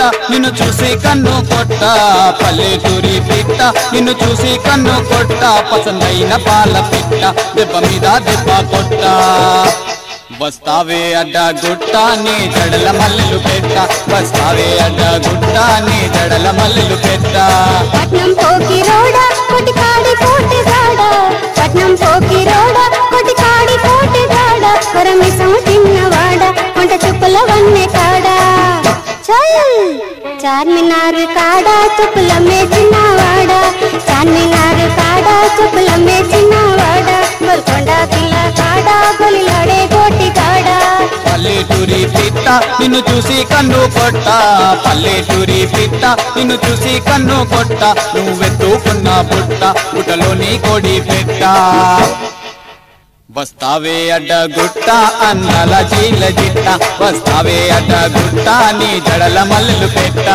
నిన్ను చూసి కన్ను కొట్ట పల్లెటూరి పిట్ట నిన్ను చూసి కన్ను కొట్ట పసందైన పాల పిట్ట దెబ్బ మీద దెబ్బ కొట్ట వస్తావే అడ్డ గుట్ట నీ జడల మల్లెలు పెట్ట వస్తావే అడ్డ గుట్ట నీ జడల మల్లెలు పెట్ట పట్నం పోకి రోడ కొటి కాడి కోటి గాడ పట్నం పోకి రోడ కొటి కాడి కోటి గాడ కొరమిసం తిన్నవాడ వంట చుప్పుల వన్నె కాడ చల్ చార్మినార్ కాడ చుప్పుల మేచినవాడ చార్మినార్ కాడ చుప్పుల మేచినవాడ గోల్కొండ కిల్ల కాడ గొలిలాడే కోటి కాడ పల్లెటూరి పిట్ట నిన్ను చూసి కన్ను కొట్ట పల్లెటూరి పిట్ట నిన్ను చూసి కన్ను కొట్ట నువ్వెత్తుకున్న బుట్ట బుట్టలోని కొడి పెట్ట వస్తావే అడ్డ గుట్ట అన్నల చీల జిట్ట వస్తావే అడ్డ గుట్ట నీ జడల మల్లెలు పెట్ట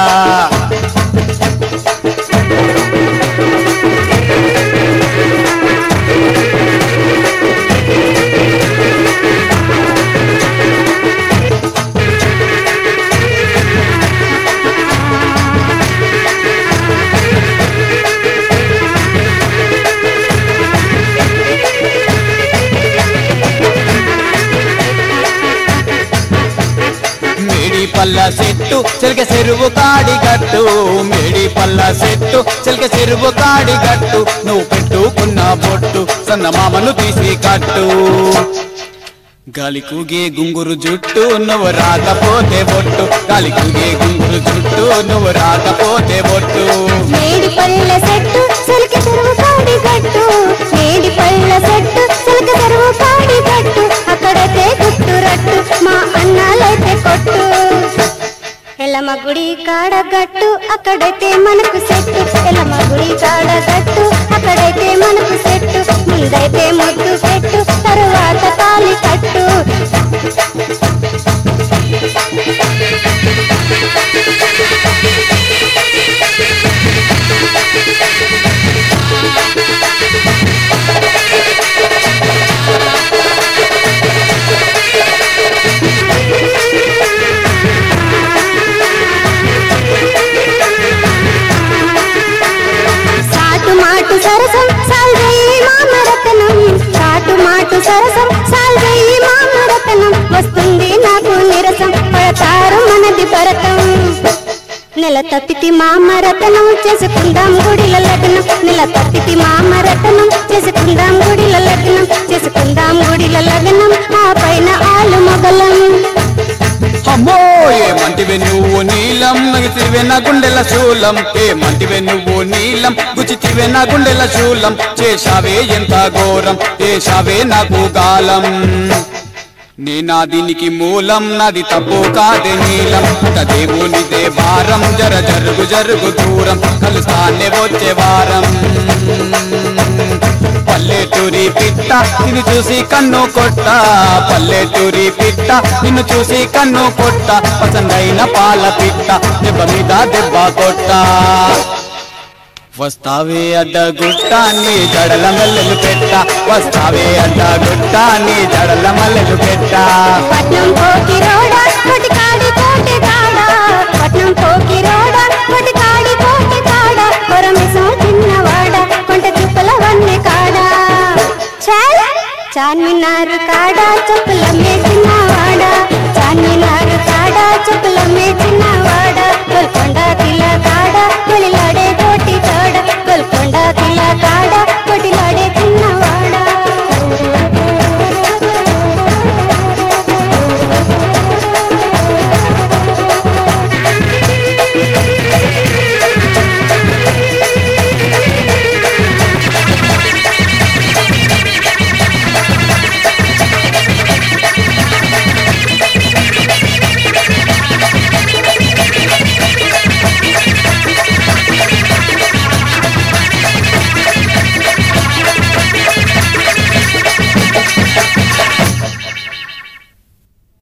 మేడి పల్ల చెట్టు చెలిక చెరువు కాడి గట్టు మేడి పల్ల చెట్టు చెలిక చెరువు కాడి గట్టు నువ్వు పెట్టుకున్న బొట్టు సన్నమామను తీసి కట్టు గాలి కూగే గుంగురు జుట్టు నువ్వు రాకపోతే బొట్టు గాలి కూగే గుంగురు జుట్టు నువ్వు రాకపోతే బొట్టు మేడి పళ్ళ సెట్టు సిల్క చెరువు కాడి గట్టు మేడి పళ్ళ సెట్టు సిల్క చెరువు కాడి గట్టు అక్కడైతే గుట్టు రట్టు మా అన్నాలైతే కొట్టు ఎల్లమ్మ గుడి కాడ గట్టు అక్కడైతే మనకు సెట్టు ఎల్లమ్మ గుడి కాడ గట్టు అక్కడైతే మనకు సెట్టు ముందైతే ముద్దు పెట్టు తరువాత తాలి కట్టు సాటు మాటు సరసం సాల్వేయి మామరతనం సాటు మాటు సరసం సాల్వేయి మామరతనం వస్తుంది నాకు నిరసం పడతారు మనది భరతం నెల తప్పితి మామరతనం చేసుకుందాం గుడిల లగ్నం నెల తప్పితి మామరతనం చేసుకుందాం గుడిల లగ్నం చేసుకుందాం గుడిల లగ్నం ఆ పైన ఆలు మొగలం అమ్మో ఏమంటివే నువ్వు నీలం నగితివే నా గుండెల శూలం ఏమంటివే నువ్వు నీలం గుచితివే నా గుండెల శూలం చేశావే ఎంత ఘోరం చేశావే నాకు గాలం నీ నా దీనికి మూలం నాది తప్పు కాదే నీలం ఒక దేవునిదే వారం జర జరుగు జరుగు దూరం కలుస్తానే వచ్చే వారం పల్లెటూరి పిట్ట నిన్ను చూసి కన్ను కొట్ట పల్లెటూరి పిట్ట నిన్ను చూసి కన్ను కొట్ట పసందైన పాల పిట్ట దెబ్బ మీద దెబ్బ కొట్ట వస్తావే అడ్డ గుట్ట నీ జడల మల్లెలు పెట్ట వస్తావే అడ్డ గుట్ట నీ జడల మల్లెలు పెట్ట పట్నం పోకి రోడ కొటి కాడి కోటి కాడ పట్నం పోకి రోడ కొటి కాడి కోటి కాడ కొరమిసం చిన్నవాడ కొంట చుప్పల వన్నె కాడ చాల్ చార్మినారు కాడ చెప్పుల మేచినవాడ చార్మినారు కాడ చెప్పుల మేచినవాడ గోల్కొండ కిల్ల కాడ కొలిలాడే కోటి కాడ గోల్కొండ కిల్ల కాడ